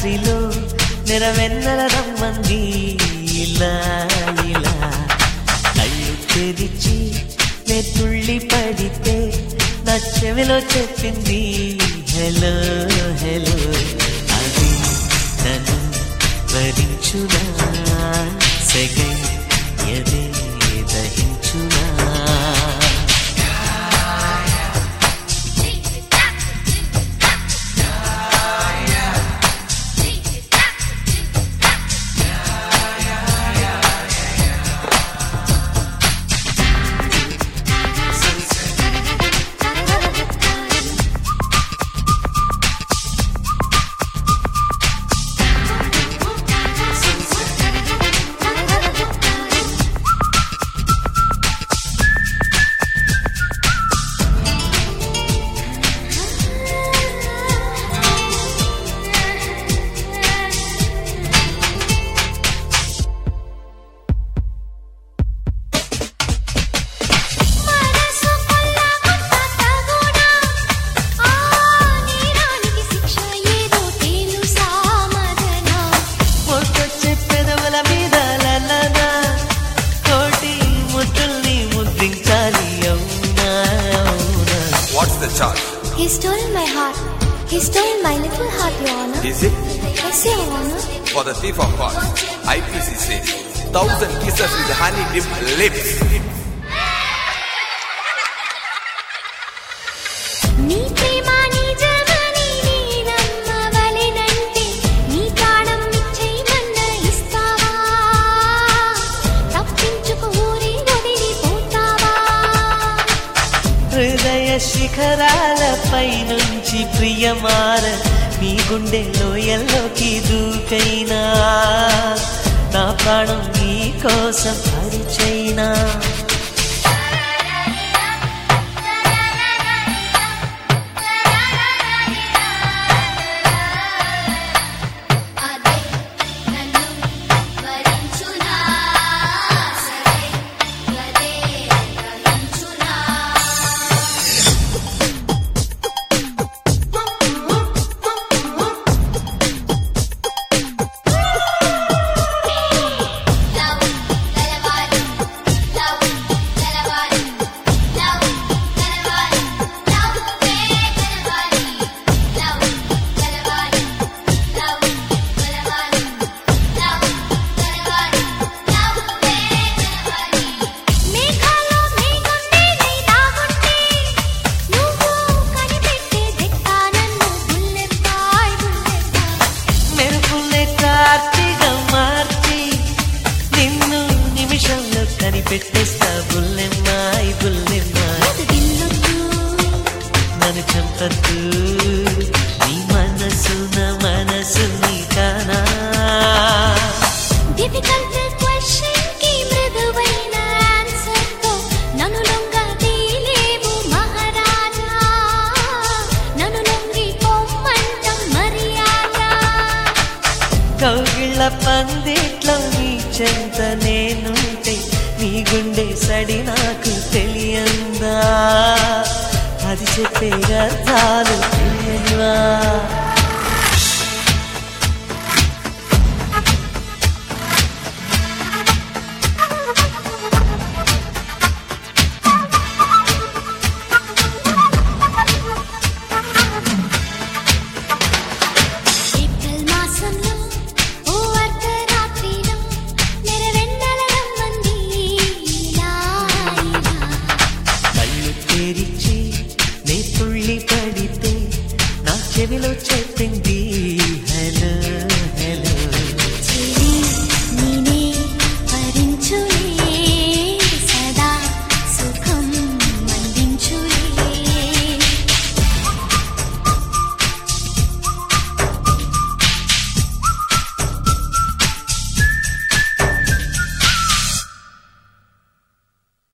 రాత్రిలో నెరవెన్నెల రమ్మంది ఇలా ఇలా కళ్ళు తెరిచి నే తుళ్ళి పడితే నా చెవిలో చెప్పింది హలో హలో అది నన్ను వరించునా సెగై ఎదే దహించునా మనసు కొల్లగొట్ట తగునా ఆ నేరానికి శిక్ష ఏదో తెలుసా మదనా మొట్టొచ్చే పెదవుల మీద లలనా కోటి ముద్దుల్ని ముద్రించాలి అవునా అవునా What's the charge? He stole my heart. He stole my little heart, Your Honor. Is it Yes, Your Honor. for the thief of hearts? IPC says thousand kisses with honey dipped lips. నీ ప్రేమ నిజమని నేనమ్మవలెనంటే నీ ప్రాణం ఇచ్చేయమన్న ఇస్తావా తప్పించుకు ఊరి వదిలిపోతావా హృదయ శిఖరాలపై నుంచి ప్రియమార నీ గుండె లోయల్లోకి దూకైనా నా ప్రాణం నీ కోసం పరిచైనా అదే నన్ను వరించునా సరే గదే గ్రహించునా లవ్ గలవాలి లవ్ గలవాలి లవ్ గలవాలి లవ్ వే గలవాలి లవ్ గలవాలి లవ్ గలవాలి లవ్ గలవాలి లవ్ వే గలవాలి మేఘాలో మేఘం నేనే దాగుంటే నువ్వు కనిపెట్టే దిట్టా నన్ను బుల్లెత్తాయ్ బుల్లెత్తాయ్ మెరుపులే కార్తీగా మార్చి నిన్ను నిమిషంలో కనిపెట్టేస్తా బుల్లెమ్మాయి బుల్లెమ్మాయి దిల్లొద్దు నన్ను చంపద్దు నీ మనసు నా మనసు నీ కానా డిఫికల్ట్ క్వశ్చన్ కి మృదువైన ఆన్సర్ తో నన్ను లొంగ తీలేవు మహారాజా నన్ను లొంగి పొమ్మంటం మర్యాద కౌగిళ్ళ పందిట్లో నీ చెంత నేనుంటే నీ గుండె సడి నాకు తెలియందా అది చెప్పే అర్థాలు తెలియనివా ఏప్రిల్ మాసంలో ఓ అర్ధరాత్రిలో నెరవెన్నెల రమ్మంది ఇలా ఇలా కళ్ళు తెరిచి నే తుళ్ళి పడితే నా చెవిలో